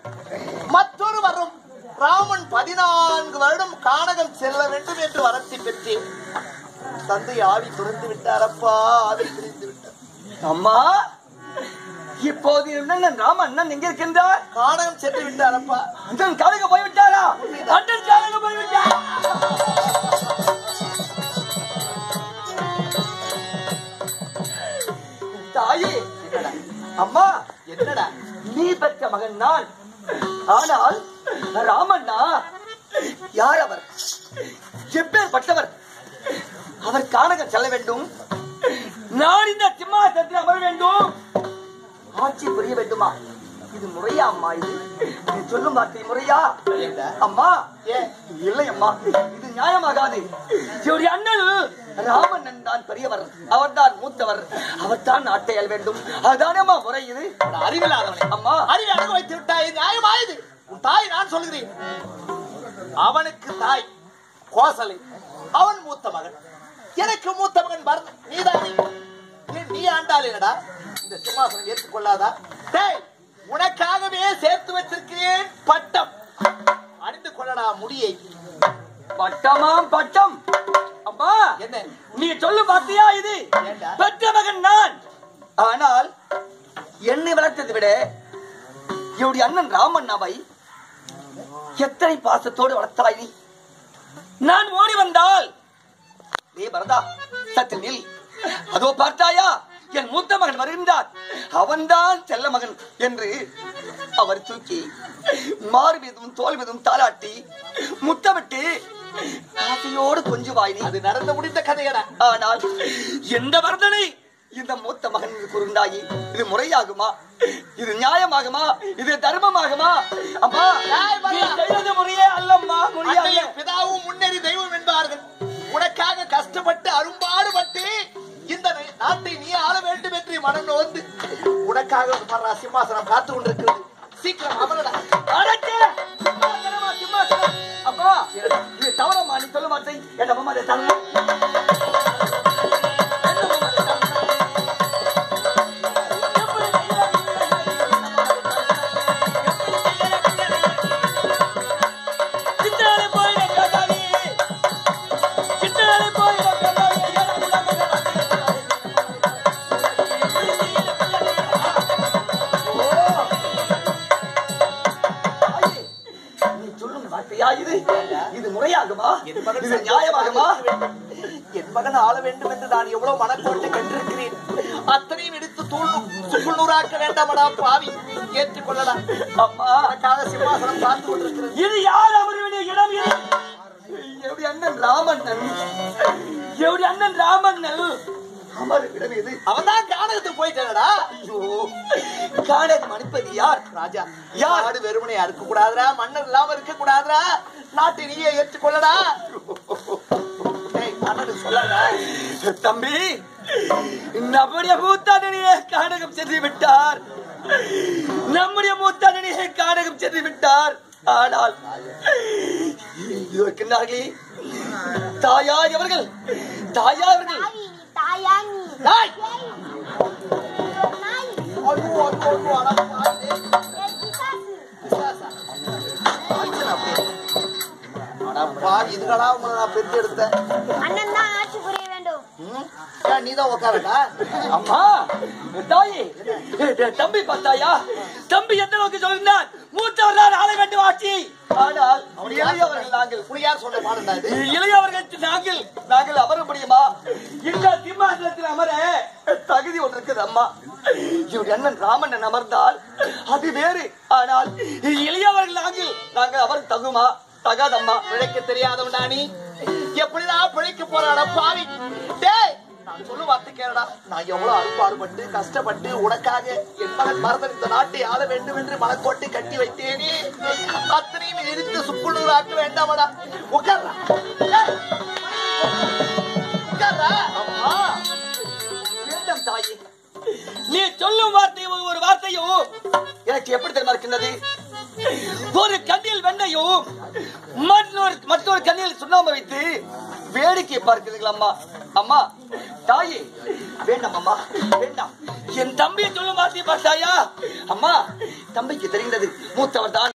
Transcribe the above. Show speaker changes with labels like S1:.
S1: மற்றொரு வரும் ராமன் பதினான்கு வருடம் கானகம் செல்ல வேண்டும் என்று வரத்தை பெற்றேன் தந்தை ஆவி துறந்து விட்டாரப்பா ஆவி பிரிந்து விட்டார்
S2: அம்மா இப்போது அண்ணன் ராம அண்ணன் எங்க இருக்கின்றார்
S1: கானகம் சென்று விட்டாரப்பா
S2: அண்ணன் காலுக்கு போய்விட்டாரா அண்ணன் காலுக்கு போய்விட்டார் தாயே அம்மா
S1: என்னடா
S2: நீ பெற்ற மகன் நான் ஆனால் ராமண்ணா யார் அவர் எப்பேற்பட்டவர் அவர் கானகம் செல்ல வேண்டும் நான் இந்த சிம்மாசனத்தில் அமர வேண்டும் ஆட்சி புரிய வேண்டுமா இது முறையா அம்மா இது நீ சொல்லும் வார்த்தை முறையா
S1: என்ன?
S2: அம்மா
S1: ஏன்?
S2: இல்லை அம்மா இது நியாயமாகாது இவருடைய அண்ணன் ராமண்ணன் தான் பெரியவர் அவர்தான் மூத்தவர் அவர்தான் நாட்டை ஆள வேண்டும் அதுதானே அம்மா முறை இது
S1: அறிவில்லாதவனே
S2: அம்மா
S1: அறிவை அடங்க வைத்து விட்டாய் நியாயமாயது உன் தாய் நான் சொல்கிறேன் அவனுக்கு தாய் கோசலை அவன் மூத்த மகன் எனக்கு மூத்த மகன் பரத் நீதானே ஏன் நீ ஆண்டாள் என்னடா இந்த சிம்மாசனம் ஏற்றுக்கொள்ளாதா டேய் உனக்காகவே சேர்த்து வச்சிருக்கிறேன் பட்டம் அணிந்து கொள்ளடா முடியை
S2: பட்டமாம் பட்டம் அம்மா
S1: என்ன
S2: நீ சொல்லு பார்த்தியா இது
S1: ஏண்டா?
S2: பெற்ற மகன் நான் ஆனால் என்னை வளர்த்ததை விட என்னுடைய அண்ணன் ராமண்ணாவை எத்தனை பாசத்தோடு வளர்த்தாய் நீ நான் ஓடி வந்தால் நீ பரதா சற்று நில் அதோ பார்த்தாயா என் மூத்த மகன் வருகின்றார் அவன்தான் செல்ல மகன் என்று அவர் தூக்கி மாறு மீதும் தோல் மீதும் தாளாட்டி முத்தமிட்டு ஆசையோடு கொஞ்சுவாய் நீ
S1: அது நடந்து முடிந்த கதையடா
S2: ஆனால் எந்த வர்தனை இந்த மூத்த மகன் மீது கூறுகின்றாயே இது முறையாகுமா இது நியாயமாகுமா இது தர்மமாகுமா அம்மா
S1: நியாயமா?
S2: நீ செய்வது முறையே அல்லம்மா முறையே அல்ல.
S1: அன்னையும் பிதாவும் முன்னேறி தெய்வம் என்பார்கள் உனக்காக கஷ்டப்பட்டு அரும்பாடுபட்டு இந்த நாட்டை நீ ஆள வேண்டும் என்று மனம் நோந்து உனக்காக ஒரு மரண சிம்மாசனம் காத்து கொண்டிருக்கிறது சீக்கிரம் அமரடா
S2: அடக்கு! சிம்மாசனமா, சிம்மாசனம். அப்பா இது தவறம்மா நீ சொல்ல மாட்டேன் என் அம்மா அதை தரல நீ சொல்லும் வார்த்தையா இது இது முறையாகுமா
S1: என் மகன்
S2: இது நியாயமாகுமா
S1: என் மகன் ஆள வேண்டும் என்று நான் எவ்வளவு மனக்கோட்டை கண்டிருக்கிறேன் அத்தனையும் எடுத்து தூள் சுக்குள் நூறாக்க வேண்டாமடா பாவி ஏற்றுக்கொள்ளடா
S2: அம்மா
S1: உனக்காக சிம்மாசனம் காத்து கொண்டிருக்கிறது
S2: இது யார் அமர வேண்டிய இடம் இது எப்படி அண்ணன் ராமண்ணன் எப்படி அண்ணன் ராமண்ணன் அமர இடம் இது
S1: அவன் தான் கானகத்துக்கு போயிட்டானடா
S2: ஐயோ காடகம் அனுப்பது யார்
S1: ராஜா
S2: யார்?
S1: நாடு வெறுமனை அறுக்க கூடாதுடா மன்னர் இல்லாம இருக்க கூடாதுடா நாட்டை நீயே ஏற்றுக்கொள்ளடா டேய், மன்னனுக்கு சொல்லாதடா
S2: தம்பி நம்முடைய மூத்தாடனியே காடகம் சென்று விட்டார் நம்முடைய மூத்தாடனியே காடகம் சென்று விட்டார் ஆனால் இங்கு இருக்கின்றார்களே தாயார் அவர்கள் தாயார் அவர்கள்
S3: தாவி நீ தாயா நீ
S1: டேய்,
S3: ஏய், நாய்
S1: ஐயோ, ஐயோ, ஐயோ, அட பாவி.
S3: ஏய், பிசாசு.
S1: பிசாசா? ஆச்சரியம் அப்படியே. அட பாவி, இதுகடா உங்களை நான் பெற்று எடுத்தேன்
S3: அண்ணன் தான் ஆட்சி புரிய வேண்டும்
S1: ம்? ஏன் நீதான் உட்காரடா
S2: அம்மா தாயே தம்பி பார்த்தாயா தம்பி எந்த அளவுக்கு சொல்கிறார் மூத்தவர் தான் ஆள வேண்டும் ஆட்சி ஆனால் இளையவர்கள் நாங்கள்
S1: இப்படி யார் சொன்ன பாடுண்டா இது
S2: இளையவர்கள் நாங்கள் நாங்கள் அமர முடியுமா இந்த சிம்மாசனத்தில் அமர தகுதி ஒன்று இருக்குது அம்மா இவர் அண்ணன் ராமன் அமர்ந்தால் அது வேறு ஆனால் இளையவர்கள் நாங்கள் நாங்கள் அமர தகுமா தகாதம்மா
S1: பிழைக்க தெரியாதவன்டா நீ எப்படிதான் பிழைக்க போறாடா பாவி டேய் நான் சொல்ல வார்த்தை கேளடா நான் எவ்வளவு அரும்பாடுபட்டு கஷ்டப்பட்டு உனக்காக என் மகன் மரதன் இந்த நாட்டை ஆள வேண்டும் என்று மனக்கோட்டை கட்டி வைத்தேனே அத்தனையும் எரித்து சுக்குநூறு ஆக்க வேண்டாமடா உட்கார்றா டேய், உட்கார்றா
S2: அம்மா வேண்டாம் தாயே நீ சொல்லும் வார்த்தையும் ஒரு வார்த்தையும் எனக்கு எப்படி தெரியுமா இருக்கின்றது ஒரு கண்ணில் வெண்ணெய் என்னையும் மற்றொரு மற்றொரு கண்ணியில் சுண்ணாம்பு வைத்து வேடிக்கை பார்க்கிறீர்கள் அம்மா அம்மா தாயே வேண்டாம் அம்மா வேண்டாம் என் தம்பியை சொல்லும் வார்த்தையை பார்த்தாயா அம்மா தம்பிக்கு தெரிந்தது மூத்தவர் தான்